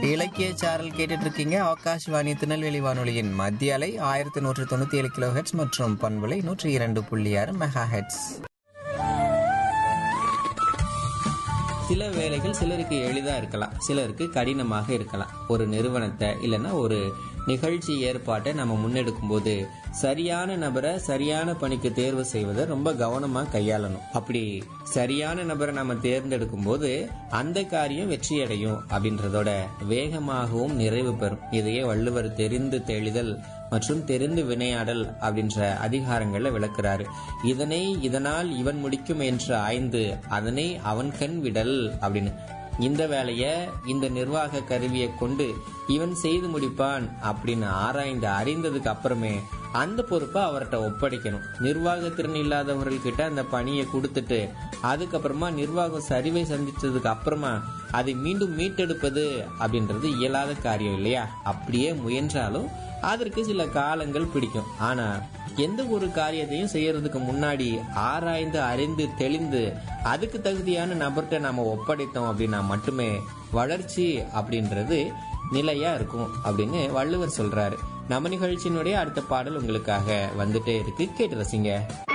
இலக்கிய சாரல் கேட்டுட்டு இருக்கீங்க ஆகாஷ்வாணி திருநெல்வேலி வானொலியின் மத்திய அலை ஆயிரத்தி நூற்று தொண்ணூத்தி ஏழு கிலோ ஹெட்ஸ் மற்றும் பண்பலை நூற்றி இரண்டு புள்ளி ஆறு மெகா ஹெட்ஸ் சில வேலைகள் சிலருக்கு எளிதா இருக்கலாம் சிலருக்கு கடினமாக இருக்கலாம் ஒரு நிறுவனத்தை இல்லைன்னா ஒரு நிகழ்ச்சி ஏற்பாட்டை நம்ம முன்னெடுக்கும் போது சரியான நபரை சரியான பணிக்கு தேர்வு செய்வதை ரொம்ப கவனமா கையாளணும் அப்படி சரியான நபரை நம்ம தேர்ந்தெடுக்கும் போது அந்த காரியம் வெற்றி அடையும் அப்படின்றதோட வேகமாகவும் நிறைவு பெறும் இதையே வள்ளுவர் தெரிந்து தெளிதல் மற்றும் தெரிந்து வினையாடல் அப்படின்ற அதிகாரங்களை விளக்குறாரு இதனை இதனால் இவன் முடிக்கும் என்று ஆய்ந்து அதனை அவன் கண் விடல் அப்படின்னு இந்த வேலைய இந்த நிர்வாக கருவியை கொண்டு இவன் செய்து முடிப்பான் அப்படின்னு ஆராய்ந்து அறிந்ததுக்கு அப்புறமே அந்த பொறுப்பை அவர்கிட்ட ஒப்படைக்கணும் நிர்வாக திறன் இல்லாதவர்கள் கிட்ட அந்த பணியை கொடுத்துட்டு அதுக்கப்புறமா நிர்வாகம் சரிவை சந்திச்சதுக்கு அப்புறமா அதை மீண்டும் மீட்டெடுப்பது அப்படின்றது இயலாத காரியம் இல்லையா அப்படியே முயன்றாலும் அதற்கு சில காலங்கள் பிடிக்கும் ஆனா எந்த ஒரு காரியத்தையும் செய்யறதுக்கு முன்னாடி ஆராய்ந்து அறிந்து தெளிந்து அதுக்கு தகுதியான நபர்கிட்ட நாம ஒப்படைத்தோம் அப்படின்னா மட்டுமே வளர்ச்சி அப்படின்றது நிலையா இருக்கும் அப்படின்னு வள்ளுவர் சொல்றாரு நம்ம நிகழ்ச்சியினுடைய அடுத்த பாடல் உங்களுக்காக வந்துட்டே இருக்கு கேட்டு ரசிங்க